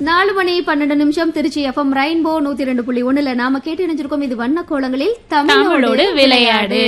நாலு மணி பன்னெண்டு நிமிஷம் திருச்சி எஃப்எம் ரெயின்போ நூத்தி ரெண்டு புள்ளி ஒண்ணுல நாம கேட்டு இணைஞ்சிருக்கோம் இது வண்ண கோலங்களில் தமிழோடு தமிழோடு விளையாடு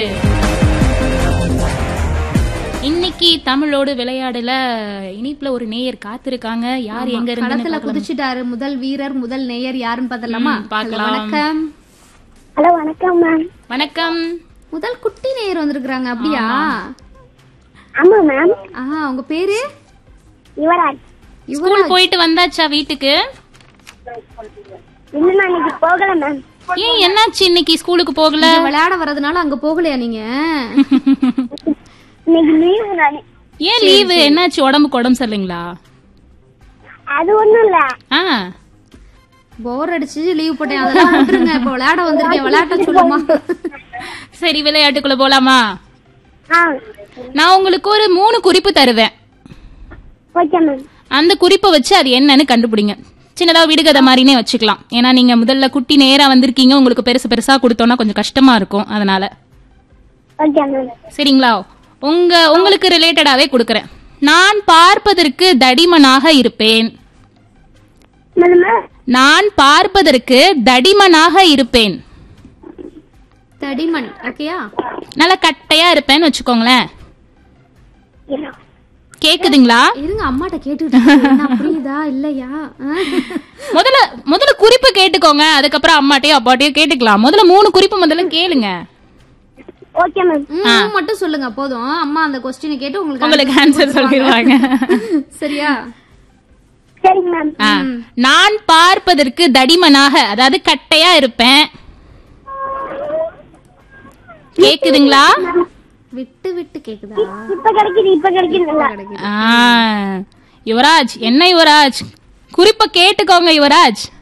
இன்னைக்கு தமிழோடு விளையாடுல இனிப்புல ஒரு நேயர் காத்திருக்காங்க யார் எங்க இருந்து களத்துல குதிச்சுட்டாரு முதல் வீரர் முதல் நேயர் யாருன்னு பார்த்தலாமா ம், பார்க்கலாம். வணக்கம் ஹலோ வணக்கம் மேம் வணக்கம் முதல் குட்டி நேயர் வந்திருக்காங்க அப்படியா ஆமா மேம் ஆ உங்க பேரு யுவராஜ் ஸ்கூல் போயிட்டு வந்தாச்சா வீட்டுக்கு இன்னும் நான் இன்னைக்கு போகல மேம் ஏன் என்னாச்சு இன்னைக்கு ஸ்கூலுக்கு போகல இங்க விளையாட வர்றதுனால அங்க போகலையா நீங்க இன்னைக்கு லீவு நான் ஏன் லீவு என்னாச்சு உடம்புக்கு உடம்பு சரியில்லைங்களா அது ஒண்ணும் இல்ல ஆ போர் அடிச்சு லீவ் போட்டேன் அதெல்லாம் விட்டுருங்க இப்ப விளையாட வந்திருக்கேன் விளையாட்ட சொல்லுமா சரி விளையாட்டுக்குள்ள போலாமா ஆ நான் உங்களுக்கு ஒரு மூணு குறிப்பு தருவேன் ஓகே மேம் அந்த குறிப்பை வச்சு அது என்னன்னு கண்டுபிடிங்க சின்னதா விடுகதை மாதிரினே வச்சுக்கலாம் ஏன்னா நீங்க முதல்ல குட்டி நேரா வந்திருக்கீங்க உங்களுக்கு பெருசு பெருசா கொடுத்தோம்னா கொஞ்சம் கஷ்டமா இருக்கும் அதனால ஓகே மேம் சரிங்களா உங்க உங்களுக்கு ரிலேட்டடாவே கொடுக்கறேன் நான் பார்ப்பதற்கு தடிமனாக இருப்பேன் மேம் நான் பார்ப்பதற்கு தடிமனாக இருப்பேன் தடிமன் ஓகேயா நல்ல கட்டையா இருப்பேன்னு வச்சுக்கோங்களேன் கேக்குதுங்களா இருங்க அம்மாட்ட கேட்டுட்டு இருக்கேன். என்ன புரியுதா இல்லையா ஆ? முதல்ல முதல்ல குறிப்பு கேட்டுக்கோங்க அதுக்கப்புறம் அம்மாட்டையோ அப்பாட்டையோ கேட்டுக்கலாம் முதல்ல மூணு குறிப்பு முதல்ல கேளுங்க ஓகே மேம் ம், மட்டும் சொல்லுங்க போதும் அம்மா அந்த கொஸ்டினை கேட்டு உங்களுக்கு உங்களுக்கு ஆன்சர் சொல்லிடுவாங்க சரியா சரிங்க மேம் ஆ, நான் பார்ப்பதற்கு தடிமனாக அதாவது கட்டையா இருப்பேன் கேக்குதுங்களா விட்டு விட்டு கேக்குதா இப்ப கிடைக்குது இப்ப கிடைக்குது ஆ, யுவராஜ் என்ன யுவராஜ் குறிப்பை கேட்டுக்கோங்க யுவராஜ்